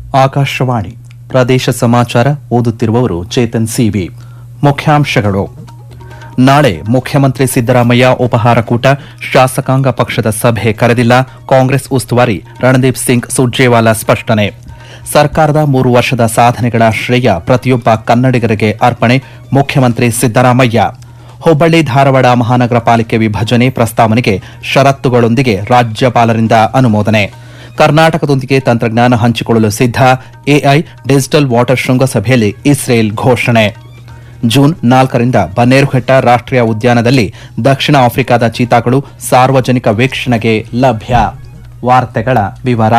ಆಕಾಶವಾಣಿ ಪ್ರದೇಶ ಸಮಾಚಾರ ಓದುತ್ತಿರುವವರು ಚೇತನ್ ಸಿವಿ ಮುಖ್ಯಾಂಶಗಳು ನಾಳೆ ಮುಖ್ಯಮಂತ್ರಿ ಸಿದ್ದರಾಮಯ್ಯ ಉಪಹಾರ ಕೂಟ ಶಾಸಕಾಂಗ ಪಕ್ಷದ ಸಭೆ ಕರೆದಿಲ್ಲ ಕಾಂಗ್ರೆಸ್ ಉಸ್ತುವಾರಿ ರಣದೀಪ್ ಸಿಂಗ್ ಸುರ್ಜೇವಾಲಾ ಸ್ಪಷ್ಟನೆ ಸರ್ಕಾರದ ಮೂರು ವರ್ಷದ ಸಾಧನೆಗಳ ಶ್ರೇಯ ಪ್ರತಿಯೊಬ್ಬ ಕನ್ನಡಿಗರಿಗೆ ಅರ್ಪಣೆ ಮುಖ್ಯಮಂತ್ರಿ ಸಿದ್ದರಾಮಯ್ಯ ಹುಬ್ಬಳ್ಳಿ ಧಾರವಾಡ ಮಹಾನಗರ ಪಾಲಿಕೆ ವಿಭಜನೆ ಪ್ರಸ್ತಾವನೆಗೆ ಷರತ್ತುಗಳೊಂದಿಗೆ ರಾಜ್ಯಪಾಲರಿಂದ ಅನುಮೋದನೆ ಕರ್ನಾಟಕದೊಂದಿಗೆ ತಂತ್ರಜ್ಞಾನ ಹಂಚಿಕೊಳ್ಳಲು ಸಿದ್ಧ ಎಐ ಡಿಜಿಟಲ್ ವಾಟರ್ ಶೃಂಗಸಭೆಯಲ್ಲಿ ಇಸ್ರೇಲ್ ಘೋಷಣೆ ಜೂನ್ ನಾಲ್ಕರಿಂದ ಬನ್ನೇರುಘಟ್ಟ ರಾಷ್ಟ್ರೀಯ ಉದ್ಯಾನದಲ್ಲಿ ದಕ್ಷಿಣ ಆಫ್ರಿಕಾದ ಚೀತಾಗಳು ಸಾರ್ವಜನಿಕ ವೀಕ್ಷಣೆಗೆ ಲಭ್ಯ ವಾರ್ತೆಗಳ ವಿವರ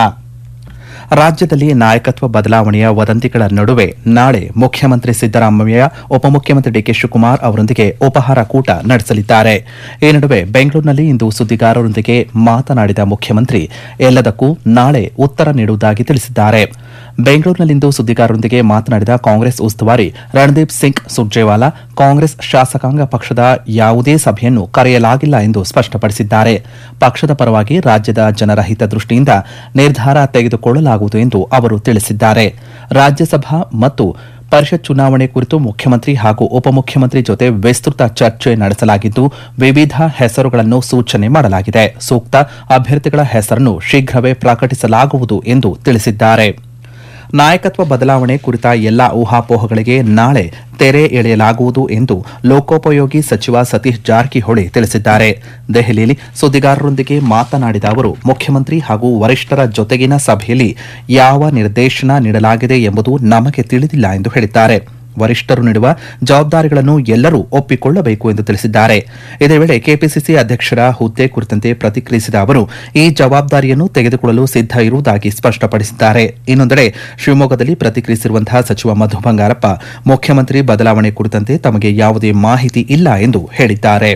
ರಾಜ್ಯದಲ್ಲಿ ನಾಯಕತ್ವ ಬದಲಾವಣೆಯ ವದಂತಿಗಳ ನಡುವೆ ನಾಳೆ ಮುಖ್ಯಮಂತ್ರಿ ಸಿದ್ದರಾಮಯ್ಯ ಉಪಮುಖ್ಯಮಂತ್ರಿ ಡಿಕೆ ಶಿವಕುಮಾರ್ ಅವರೊಂದಿಗೆ ಉಪಹಾರ ಕೂಟ ನಡೆಸಲಿದ್ದಾರೆ ಈ ನಡುವೆ ಬೆಂಗಳೂರಿನಲ್ಲಿ ಇಂದು ಸುದ್ದಿಗಾರರೊಂದಿಗೆ ಮಾತನಾಡಿದ ಮುಖ್ಯಮಂತ್ರಿ ಎಲ್ಲದಕ್ಕೂ ನಾಳೆ ಉತ್ತರ ನೀಡುವುದಾಗಿ ತಿಳಿಸಿದ್ದಾರೆ ಬೆಂಗಳೂರಿನಲ್ಲಿಂದು ಸುದ್ದಿಗಾರರೊಂದಿಗೆ ಮಾತನಾಡಿದ ಕಾಂಗ್ರೆಸ್ ಉಸ್ತುವಾರಿ ರಣದೀಪ್ ಸಿಂಗ್ ಸುರ್ಜೇವಾಲಾ ಕಾಂಗ್ರೆಸ್ ಶಾಸಕಾಂಗ ಪಕ್ಷದ ಯಾವುದೇ ಸಭೆಯನ್ನು ಕರೆಯಲಾಗಿಲ್ಲ ಎಂದು ಸ್ಪಷ್ಟಪಡಿಸಿದ್ದಾರೆ ಪಕ್ಷದ ಪರವಾಗಿ ರಾಜ್ಯದ ಜನರ ಹಿತದೃಷ್ಟಿಯಿಂದ ನಿರ್ಧಾರ ತೆಗೆದುಕೊಳ್ಳಲಾಗುವುದು ಎಂದು ಅವರು ತಿಳಿಸಿದ್ದಾರೆ ರಾಜ್ಯಸಭಾ ಮತ್ತು ಪರಿಷತ್ ಚುನಾವಣೆ ಕುರಿತು ಮುಖ್ಯಮಂತ್ರಿ ಹಾಗೂ ಉಪಮುಖ್ಯಮಂತ್ರಿ ಜೊತೆ ವಿಸ್ತೃತ ಚರ್ಚೆ ನಡೆಸಲಾಗಿದ್ದು ವಿವಿಧ ಹೆಸರುಗಳನ್ನು ಸೂಚನೆ ಮಾಡಲಾಗಿದೆ ಸೂಕ್ತ ಅಭ್ಯರ್ಥಿಗಳ ಹೆಸರನ್ನು ಶೀಘ್ರವೇ ಪ್ರಕಟಿಸಲಾಗುವುದು ಎಂದು ತಿಳಿಸಿದ್ದಾರೆ ನಾಯಕತ್ವ ಬದಲಾವಣೆ ಕುರಿತ ಎಲ್ಲಾ ಊಹಾಪೋಹಗಳಿಗೆ ನಾಳೆ ತೆರೆ ಎಳೆಯಲಾಗುವುದು ಎಂದು ಲೋಕೋಪಯೋಗಿ ಸಚಿವ ಸತೀಶ್ ಜಾರಕಿಹೊಳಿ ತಿಳಿಸಿದ್ದಾರೆ ದೆಹಲಿಯಲ್ಲಿ ಸುದ್ದಿಗಾರರೊಂದಿಗೆ ಮಾತನಾಡಿದ ಅವರು ಮುಖ್ಯಮಂತ್ರಿ ಹಾಗೂ ವರಿಷ್ಠರ ಜೊತೆಗಿನ ಸಭೆಯಲ್ಲಿ ಯಾವ ನಿರ್ದೇಶನ ನೀಡಲಾಗಿದೆ ಎಂಬುದು ನಮಗೆ ತಿಳಿದಿಲ್ಲ ಎಂದು ಹೇಳಿದ್ದಾರೆ ವರಿಷ್ಠರು ನೀಡುವ ಜವಾಬ್ದಾರಿಗಳನ್ನು ಎಲ್ಲರೂ ಒಪ್ಪಿಕೊಳ್ಳಬೇಕು ಎಂದು ತಿಳಿಸಿದ್ದಾರೆ ಇದೇ ವೇಳೆ ಕೆಪಿಸಿಸಿ ಅಧ್ಯಕ್ಷರ ಹುದ್ದೆ ಕುರಿತಂತೆ ಪ್ರತಿಕ್ರಿಯಿಸಿದ ಅವರು ಈ ಜವಾಬ್ದಾರಿಯನ್ನು ತೆಗೆದುಕೊಳ್ಳಲು ಸಿದ್ಧ ಇರುವುದಾಗಿ ಸ್ಪಷ್ಟಪಡಿಸಿದ್ದಾರೆ ಇನ್ನೊಂದೆಡೆ ಶಿವಮೊಗ್ಗದಲ್ಲಿ ಪ್ರತಿಕ್ರಿಯಿಸಿರುವಂತಹ ಸಚಿವ ಮಧು ಬಂಗಾರಪ್ಪ ಮುಖ್ಯಮಂತ್ರಿ ಬದಲಾವಣೆ ಕುರಿತಂತೆ ತಮಗೆ ಯಾವುದೇ ಮಾಹಿತಿ ಇಲ್ಲ ಎಂದು ಹೇಳಿದ್ದಾರೆ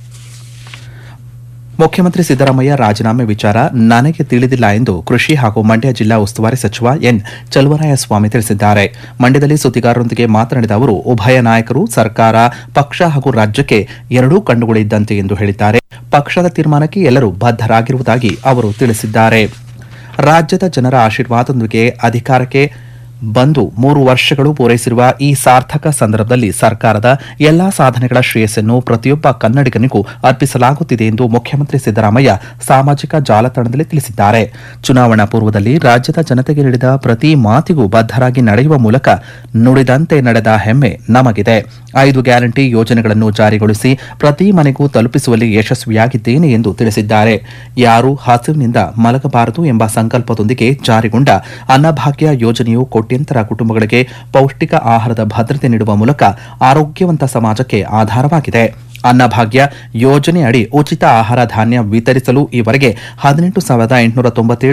ಮುಖ್ಯಮಂತ್ರಿ ಸಿದ್ದರಾಮಯ್ಯ ರಾಜೀನಾಮೆ ವಿಚಾರ ನನಗೆ ತಿಳಿದಿಲ್ಲ ಎಂದು ಕೃಷಿ ಹಾಗೂ ಮಂಡ್ಯ ಜಿಲ್ಲಾ ಉಸ್ತುವಾರಿ ಸಚಿವ ಎನ್ ಚಲುವರಾಯಸ್ವಾಮಿ ತಿಳಿಸಿದ್ದಾರೆ ಮಂಡ್ಯದಲ್ಲಿ ಸುದ್ದಿಗಾರರೊಂದಿಗೆ ಮಾತನಾಡಿದ ಅವರು ಉಭಯ ನಾಯಕರು ಸರ್ಕಾರ ಪಕ್ಷ ಹಾಗೂ ರಾಜ್ಯಕ್ಕೆ ಎರಡೂ ಕಣ್ಣುಗಳಿದ್ದಂತೆ ಎಂದು ಹೇಳಿದ್ದಾರೆ ಪಕ್ಷದ ತೀರ್ಮಾನಕ್ಕೆ ಎಲ್ಲರೂ ಬದ್ಧರಾಗಿರುವುದಾಗಿ ಅವರು ತಿಳಿಸಿದ್ದಾರೆ ರಾಜ್ಯದ ಜನರ ಆಶೀರ್ವಾದದೊಂದಿಗೆ ಅಧಿಕಾರಕ್ಕೆ ಬಂದು ಮೂರು ವರ್ಷಗಳು ಪೂರೈಸಿರುವ ಈ ಸಾರ್ಥಕ ಸಂದರ್ಭದಲ್ಲಿ ಸರ್ಕಾರದ ಎಲ್ಲಾ ಸಾಧನೆಗಳ ಶ್ರೇಯಸ್ಸನ್ನು ಪ್ರತಿಯೊಬ್ಬ ಕನ್ನಡಿಗನಿಗೂ ಅರ್ಪಿಸಲಾಗುತ್ತಿದೆ ಎಂದು ಮುಖ್ಯಮಂತ್ರಿ ಸಿದ್ದರಾಮಯ್ಯ ಸಾಮಾಜಿಕ ಜಾಲತಾಣದಲ್ಲಿ ತಿಳಿಸಿದ್ದಾರೆ ಚುನಾವಣಾ ಪೂರ್ವದಲ್ಲಿ ರಾಜ್ಯದ ಜನತೆಗೆ ನೀಡಿದ ಪ್ರತಿ ಮಾತಿಗೂ ಬದ್ಧರಾಗಿ ನಡೆಯುವ ಮೂಲಕ ನುಡಿದಂತೆ ನಡೆದ ಹೆಮ್ಮೆ ನಮಗಿದೆ ಐದು ಗ್ಯಾರಂಟಿ ಯೋಜನೆಗಳನ್ನು ಜಾರಿಗೊಳಿಸಿ ಪ್ರತಿ ಮನೆಗೂ ತಲುಪಿಸುವಲ್ಲಿ ಯಶಸ್ವಿಯಾಗಿದ್ದೇನೆ ಎಂದು ತಿಳಿಸಿದ್ದಾರೆ ಯಾರೂ ಹಸಿವಿನಿಂದ ಮಲಗಬಾರದು ಎಂಬ ಸಂಕಲ್ಪದೊಂದಿಗೆ ಜಾರಿಗೊಂಡ ಅನ್ನಭಾಗ್ಯ ಯೋಜನೆಯು ಕೋಟ್ಯಂತರ ಕುಟುಂಬಗಳಿಗೆ ಪೌಷ್ಟಿಕ ಆಹಾರದ ಭದ್ರತೆ ನೀಡುವ ಮೂಲಕ ಆರೋಗ್ಯವಂತ ಸಮಾಜಕ್ಕೆ ಆಧಾರವಾಗಿದೆ ಅನ್ನಭಾಗ್ಯ ಯೋಜನೆ ಅಡಿ ಉಚಿತ ಆಹಾರ ಧಾನ್ಯ ವಿತರಿಸಲು ಈವರೆಗೆ ಹದಿನೆಂಟು ಸಾವಿರದ ಎಂಟುನೂರ ತೊಂಬತ್ತೇಳು